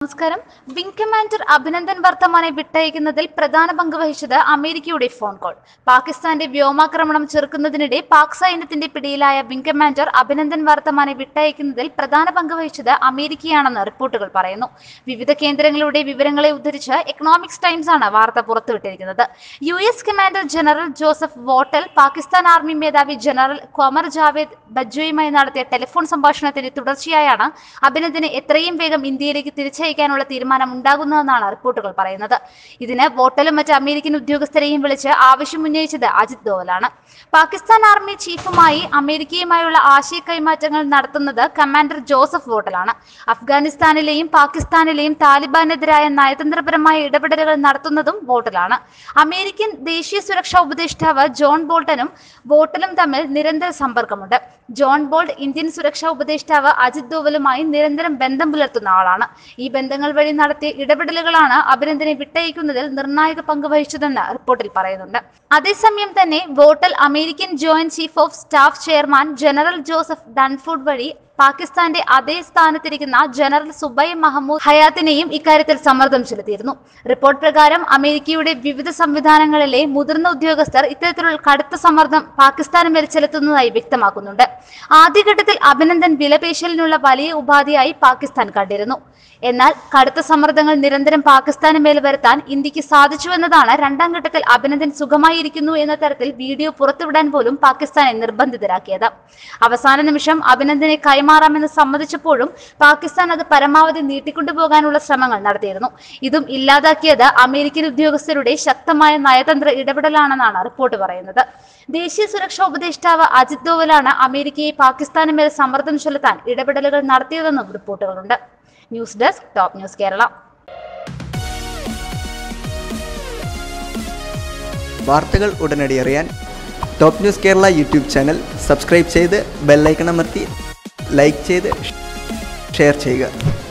നമസ്കാരം wing commander Abhinandan വർത്തമാനെ വിട്ടയക്കുന്നതിൽ പ്രധാന പങ്ക് വഹിച്ചത് അമേരിക്കയുടെ ഫോൺ കോൾ പാകിസ്ഥാന്റെ വ്യോമാക്രമണം ചെറുക്കുന്നതിനിടെ പാക് സൈന്യത്തിന്റെ പിടിയിലായ വിംഗ് കമാൻഡർ അഭിനന്ദൻ വർത്തമാനെ വിട്ടയക്കുന്നതിൽ പ്രധാന പങ്ക് വഹിച്ചത് അമേരിക്കയാണെന്ന് റിപ്പോർട്ടുകൾ പറയുന്നു വിവിധ കേന്ദ്രങ്ങളുടെ വിവരങ്ങളെ ഉദ്ധരിച്ച് എക്കണോമിക്സ് ടൈംസ് ആണ് വാർത്ത പുറത്തുവിട്ടിരിക്കുന്നത് U S commander general Joseph Votel Pakistan army മേധാവി ജനറൽ ഖമർ ജാവേദ് ബജ്വയുമായി നടത്തിയ ടെലിഫോൺ സംഭാഷണത്തിന്റെ തുടർച്ചയായാണ് അഭിനന്ദനെ എത്രയും വേഗം ഇന്ത്യയിലേക്ക് തിരിച്ചയക്കാനുള്ള തീരുമാനം ഉണ്ടാകുന്നതെന്നാണ് റിപ്പോർട്ടുകൾ പറയുന്നത് ഇതിന് വോട്ടലും മറ്റ് അമേരിക്കൻ ഉദ്യോഗസ്ഥരെയും വിളിച്ച് ആവശ്യം ഉന്നയിച്ചത് അജിത് ദോവലാണ് പാകിസ്ഥാൻ ആർമി ചീഫുമായി അമേരിക്കയുമായുള്ള ആശയ കൈമാറ്റങ്ങൾ നടത്തുന്നത് കമാൻഡർ ജോസഫ് വോട്ടലാണ് അഫ്ഗാനിസ്ഥാനിലെയും പാകിസ്ഥാനിലെയും താലിബാനെതിരായ നയതന്ത്രപരമായ ഇടപെടലുകൾ നടത്തുന്നതും വോട്ടലാണ് അമേരിക്കൻ ദേശീയ സുരക്ഷാ ഉപദേഷ്ടാവ് ജോൺ ബോൾട്ടനും വോട്ടലും തമ്മിൽ നിരന്തര സമ്പർക്കമുണ്ട് ജോൺ ബോൾട്ട് ഇന്ത്യൻ സുരക്ഷാ ഉപദേഷ്ടാവ് അജിത് ദോവലുമായി നിരന്തരം ബന്ധം പുലർത്തുന്ന ആളാണ് ഈ ബന്ധങ്ങൾ വഴി നടത്തിയ ഇടപെടലുകളാണ് അഭിനന്ദനെ വിട്ടയക്കുന്നതിൽ നിർണായക പങ്ക് വഹിച്ചതെന്ന് റിപ്പോർട്ടിൽ പറയുന്നുണ്ട് അതേസമയം തന്നെ Votel American joint chief of staff chairman general Joseph Dunford വഴി പാകിസ്ഥാന്റെ അതേ സ്ഥാനത്തിരിക്കുന്ന ജനറൽ സുബൈ മഹമ്മൂദ് ഹയാത്തിനെയും ഇക്കാര്യത്തിൽ സമ്മർദ്ദം ചെലുത്തിയിരുന്നു റിപ്പോർട്ട് പ്രകാരം അമേരിക്കയുടെ വിവിധ സംവിധാനങ്ങളിലെ മുതിർന്ന ഉദ്യോഗസ്ഥർ ഇത്തരത്തിലുള്ള കടുത്ത സമ്മർദ്ദം പാകിസ്ഥാന് മേൽ ചെലുത്തുന്നതായി വ്യക്തമാക്കുന്നുണ്ട് ആദ്യഘട്ടത്തിൽ അഭിനന്ദൻ വിലപേശലിനുള്ള വലിയ ഉപാധിയായി പാകിസ്ഥാൻ കണ്ടിരുന്നു എന്നാൽ കടുത്ത സമ്മർദ്ദങ്ങൾ നിരന്തരം പാകിസ്ഥാന് മേൽ വരുത്താൻ ഇന്ത്യക്ക് സാധിച്ചുവെന്നതാണ് രണ്ടാം ഘട്ടത്തിൽ അഭിനന്ദൻ സുഖമായിരിക്കുന്നു എന്ന തരത്തിൽ വീഡിയോ പുറത്തുവിടാൻ പോലും പാകിസ്ഥാനെ നിർബന്ധിതരാക്കിയത് അവസാന നിമിഷം അഭിനന്ദനെ കൈമാറാമെന്ന് സമ്മതിച്ചപ്പോഴും പാകിസ്ഥാൻ അത് പരമാവധി നീട്ടിക്കൊണ്ടുപോകാനുള്ള ശ്രമങ്ങൾ നടത്തിയിരുന്നു ഇതും ഇല്ലാതാക്കിയത് അമേരിക്കൻ ഉദ്യോഗസ്ഥരുടെ ശക്തമായ നയതന്ത്ര ഇടപെടലാണെന്നാണ് റിപ്പോർട്ട് പറയുന്നത് ദേശീയ സുരക്ഷാ ഉപദേഷ്ടാവ് അജിത് ദോവലാണ് അമേരിക്കയെ പാകിസ്ഥാന് മേൽ സമ്മർദ്ദം ചെലുത്താൻ ഇടപെടലുകൾ നടത്തിയതെന്നും റിപ്പോർട്ടുകളുണ്ട് news desk top news Kerala വാർത്തകൾ ഉടനടി അറിയാൻ top news Kerala YouTube channel subscribe ചെയ്ത് ബെല്ലൈക്കൺ അമർത്തി ലൈക്ക് ചെയ്ത് ഷെയർ ചെയ്യുക